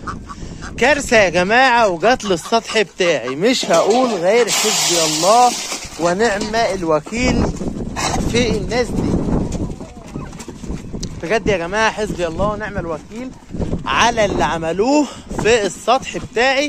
كارثة يا جماعة وجات للسطح بتاعي مش هقول غير حسبي الله ونعم الوكيل في الناس دي بجد يا جماعة حسبي الله ونعم الوكيل على اللي عملوه في السطح بتاعي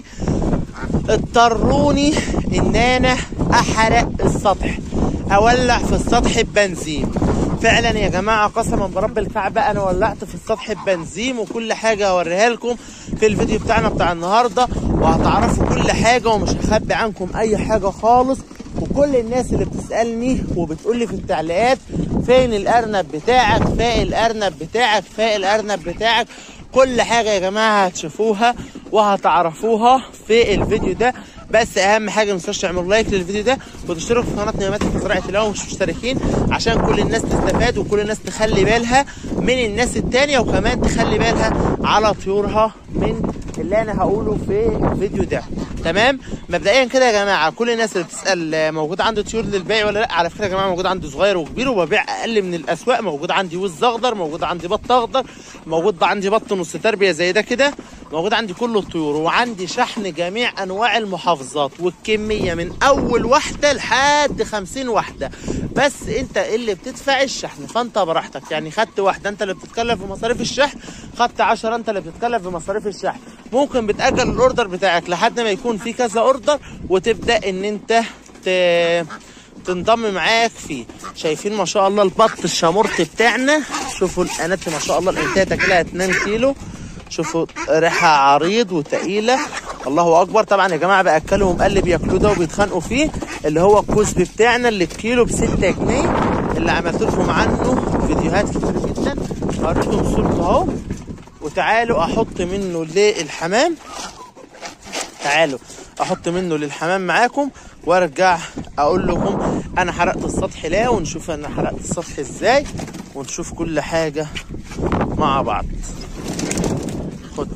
اضطروني ان انا احرق السطح اولع في السطح ببنزين فعلا يا جماعه قسما برب الكعبه انا ولعت في السطح ببنزين وكل حاجه هوريها لكم في الفيديو بتاعنا بتاع النهارده وهتعرفوا كل حاجه ومش هخبي عنكم اي حاجه خالص وكل الناس اللي بتسالني وبتقول لي في التعليقات فين الارنب بتاعك فين الارنب بتاعك فين الارنب بتاعك كل حاجه يا جماعه هتشوفوها وهتعرفوها في الفيديو ده بس اهم حاجه ما تنسوش تعملوا لايك للفيديو ده وتشتركوا في قناه نيامات في زراعه الهواء مش مشتركين عشان كل الناس تستفاد وكل الناس تخلي بالها من الناس التانية وكمان تخلي بالها على طيورها من اللي انا هقوله في الفيديو ده تمام مبدئيا كده يا جماعه كل الناس اللي بتسال موجود عنده طيور للبيع ولا لا على فكره يا جماعه موجود عندي صغير وكبير وببيع اقل من الاسواق موجود عندي وز اخضر موجود عندي بط اخضر موجود عندي بط نص تربيه زي ده كده موجود عندي كل الطيور وعندي شحن جميع انواع المحافظات والكميه من اول واحده لحد 50 واحده بس انت اللي بتدفع الشحن فانت براحتك يعني خدت واحده انت اللي بتتكلف في مصاريف الشحن خدت 10 انت اللي بتتكلف في مصاريف الشحن ممكن بتاجل الاوردر بتاعك لحد ما يكون في كذا اوردر وتبدا ان انت ت... تنضم معاك فيه شايفين ما شاء الله البط الشامورت بتاعنا شوفوا الانات ما شاء الله الانتايه تاكلها 2 كيلو شوفوا ريحه عريض وتقيله الله اكبر طبعا يا جماعه باكلهم اللي بياكلوه ده وبيتخانقوا فيه اللي هو الكزب بتاعنا اللي الكيلو ب 6 جنيه اللي عملت لكم عنه فيديوهات كتير جدا هوريكم صورته اهو وتعالوا احط منه للحمام تعالوا احط منه للحمام معاكم وارجع اقول لكم انا حرقت السطح ليه ونشوف انا حرقت السطح ازاي ونشوف كل حاجه مع بعض خد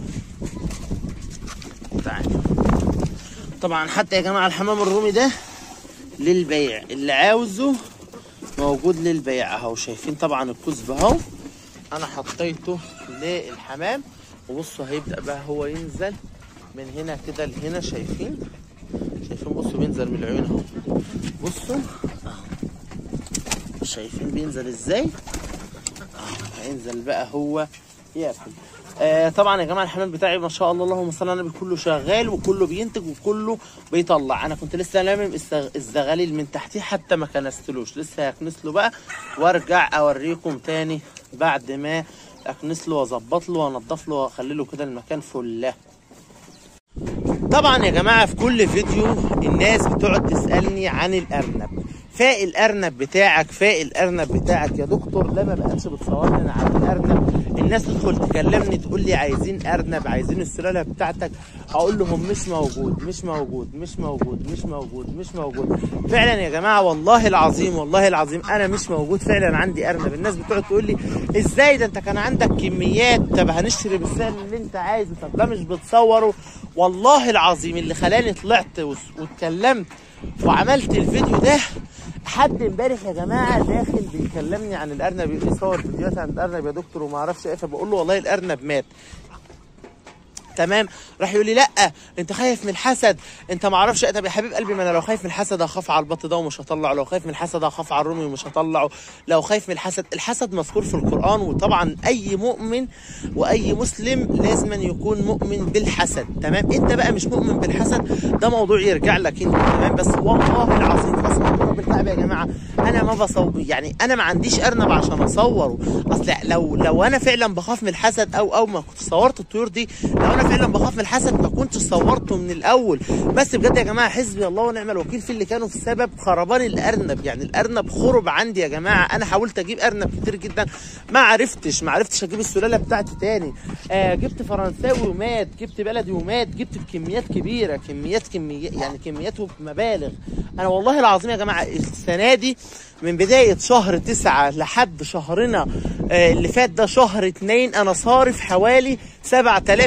تعالوا طبعا حتى يا جماعه الحمام الرومي ده للبيع اللي عاوزه موجود للبيع اهو شايفين طبعا الكزب اهو انا حطيته للحمام وبصوا هيبدا بقى هو ينزل من هنا كده لهنا شايفين شايفين بصوا بينزل من العيون اهو بصوا اهو شايفين بينزل ازاي اهو هينزل بقى هو ياكل آه طبعا يا جماعه الحمام بتاعي ما شاء الله اللهم صل على النبي كله شغال وكله بينتج وكله بيطلع انا كنت لسه لامم الزغاليل من تحتيه حتى ما كنستلوش لسه هكنس له بقى وارجع اوريكم تاني بعد ما اكنس له واظبط له وانضف له واخلي له كده المكان فله طبعا يا جماعه في كل فيديو الناس بتقعد تسالني عن الارنب فاق الارنب بتاعك فاق الارنب بتاعك يا دكتور لما بقتش بتصور لنا عن الارنب الناس تدخل تكلمني تقول لي عايزين ارنب عايزين السلاله بتاعتك اقول لهم مش موجود مش موجود مش موجود مش موجود مش موجود فعلا يا جماعه والله العظيم والله العظيم انا مش موجود فعلا عندي ارنب الناس بتقعد تقول لي ازاي ده انت كان عندك كميات طب هنشتري بالسعر اللي انت عايزه طب ده مش بتصوره والله العظيم اللي خلاني طلعت واتكلمت وعملت الفيديو ده حد امبارح يا جماعه داخل بيكلمني عن الارنب بيصور فيديوهات عن الارنب يا دكتور وما اعرفش ايه فبقول له والله الارنب مات تمام راح يقول لي لا انت خايف من الحسد انت ما اعرفش طب يا حبيب قلبي ما انا لو خايف من الحسد هخاف على البط ده ومش هطلعه لو خايف من الحسد هخاف على الرومي ومش هطلعه لو خايف من الحسد الحسد مذكور في القران وطبعا اي مؤمن واي مسلم لازم يكون مؤمن بالحسد تمام انت بقى مش مؤمن بالحسد ده موضوع يرجع لك انت تمام بس والله العظيم قسما بالله يا جماعه انا ما بصور يعني انا ما عنديش ارنب عشان اصوره اصل لو لو انا فعلا بخاف من الحسد او او ما كنت صورت الطيور دي لو انا فعلا بخاف من الحسد ما كنتش صورته من الاول بس بجد يا جماعه حسبي الله ونعم الوكيل في اللي كانوا في سبب خربان الارنب يعني الارنب خرب عندي يا جماعه انا حاولت اجيب ارنب كتير جدا ما عرفتش ما عرفتش اجيب السلاله بتاعتي تاني آه جبت فرنساوي ومات جبت بلدي ومات جبت بكميات كبيره كميات كميات يعني كميات وبمبالغ انا والله العظيم يا جماعه السنه دي من بداية شهر تسعة لحد شهرنا آه اللي فات ده شهر اتنين انا صارف حوالي سبعة آلاف جنيه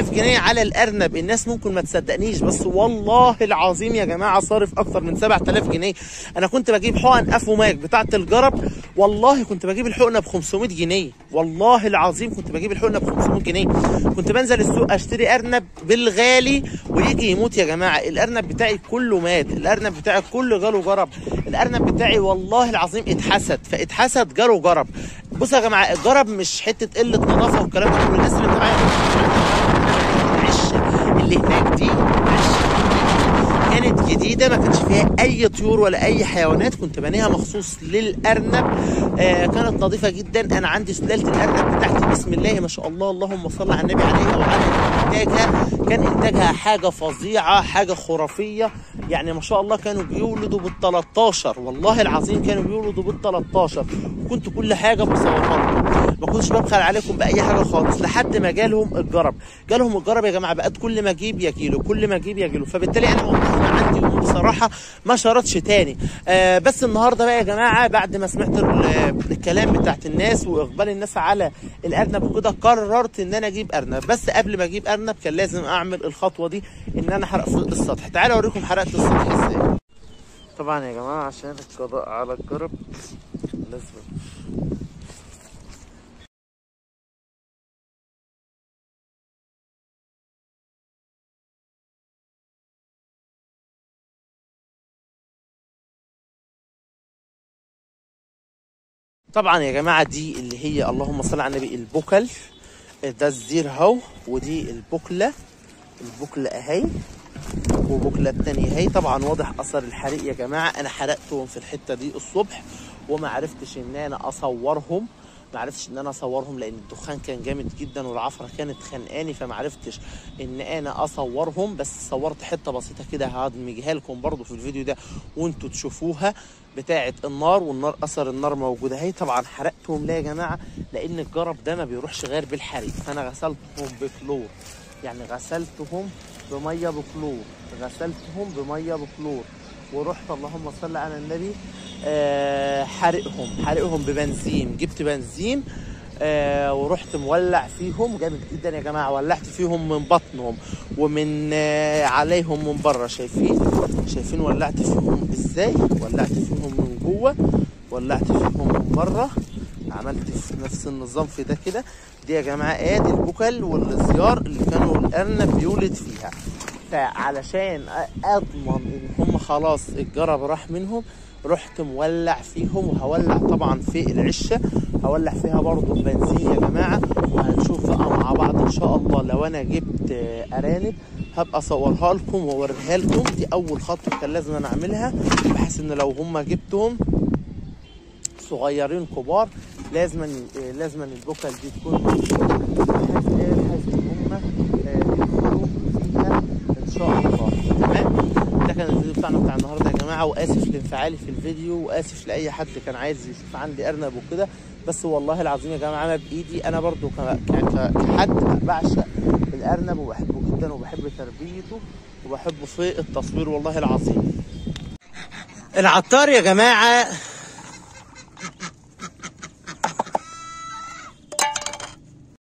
على الارنب الناس ممكن ما تصدقنيش بس والله العظيم يا جماعه صارف اكتر من 7000 جنيه انا كنت بجيب حقن افوماك بتاعه الجرب والله كنت بجيب الحقنه ب 500 جنيه والله العظيم كنت بجيب الحقنه ب 500 جنيه كنت بنزل السوق اشتري ارنب بالغالي ويجي يموت يا جماعه الارنب بتاعي كله مات الارنب بتاعي كله جاله جرب الارنب بتاعي والله العظيم اتحسد فاتحسد جاله جرب بصوا يا جماعه الجرب مش حته قله نظافه والكلام ده كله الناس اللي متابعه العش اللي هناك دي عش كانت جديدة ما كانش فيها أي طيور ولا أي حيوانات كنت بانيها مخصوص للأرنب آه كانت نظيفة جدا أنا عندي سلالة الأرنب بتاعتي بسم الله ما شاء الله اللهم صل على النبي عليها وعلى إنتاجها كان إنتاجها حاجة فظيعة حاجة خرافية يعني ما شاء الله كانوا بيولدوا بال 13 والله العظيم كانوا بيولدوا بال 13 وكنت كل حاجة بصورها لكم ما كنتش ببخل عليكم بأي حاجة خالص لحد ما جالهم الجرب جالهم الجرب يا جماعة بقت كل ما أجيب يجيله كل ما أجيب يجيله فبالتالي أنا والله ما عندي أمور بصراحة ما شرطش تاني آه بس النهاردة بقى يا جماعة بعد ما سمعت ال- الكلام بتاعت الناس وإقبال الناس على الأرنب وكده قررت إن أنا أجيب أرنب بس قبل ما أجيب أرنب كان لازم أعمل الخطوة دي إن أنا أحرق في السطح تعالوا أوريكم حرقت السطح إزاي طبعا يا جماعة عشان القضاء على الجرب لازم طبعا يا جماعه دي اللي هي اللهم صل على النبي البكل ده الزير اهو ودي البكله البكله اهي وبكله التانية اهي طبعا واضح اثر الحريق يا جماعه انا حرقتهم في الحته دي الصبح وما عرفتش ان انا اصورهم ما عرفتش ان انا اصورهم لان الدخان كان جامد جدا والعفره كانت خانقاني فما عرفتش ان انا اصورهم بس صورت حته بسيطه كده هدمجها لكم برضو في الفيديو ده وانتوا تشوفوها بتاعه النار والنار اثر النار موجود اهي طبعا حرقتهم ليه يا جماعه لان الجرب ده ما بيروحش غير بالحريق فانا غسلتهم بكلور يعني غسلتهم بميه بكلور غسلتهم بميه بكلور ورحت اللهم صل على النبي آه حرقهم حرقهم ببنزين جبت بنزين آه ورحت مولع فيهم جامد جدا يا جماعه ولعت فيهم من بطنهم ومن آه عليهم من بره شايفين شايفين ولعت فيهم ازاي ولعت فيهم من جوه ولعت فيهم من بره عملت في نفس النظام في ده كده دي يا جماعه ادي البكل والزيار اللي كانوا الارنب بيولد فيها فعلشان اضمن ان هم خلاص الجرب راح منهم رحت مولع فيهم وهولع طبعا في العشه هولع فيها برضو بنزين يا جماعه وهنشوف بقى مع بعض ان شاء الله لو انا جبت آه، ارانب هبقى اصورها لكم واوريها لكم دي اول خطوه كان لازم انا اعملها بحيث ان لو هم جبتهم صغيرين كبار لازم لازم البكل دي تكون بحيث ايه بحيث ان هم يدخلوا فيها ان شاء الله تمام ده كان الفيديو بتاعنا بتاع النهارده يا جماعه واسف لانفعالي في الفيديو واسف لاي حد كان عايز يشوف عندي ارنب وكده بس والله العظيم يا جماعه انا بايدي انا برضو ك- ك- كحد بعشق الارنب وبحبه جدا وبحب تربيته وبحبه في التصوير والله العظيم العطار يا جماعه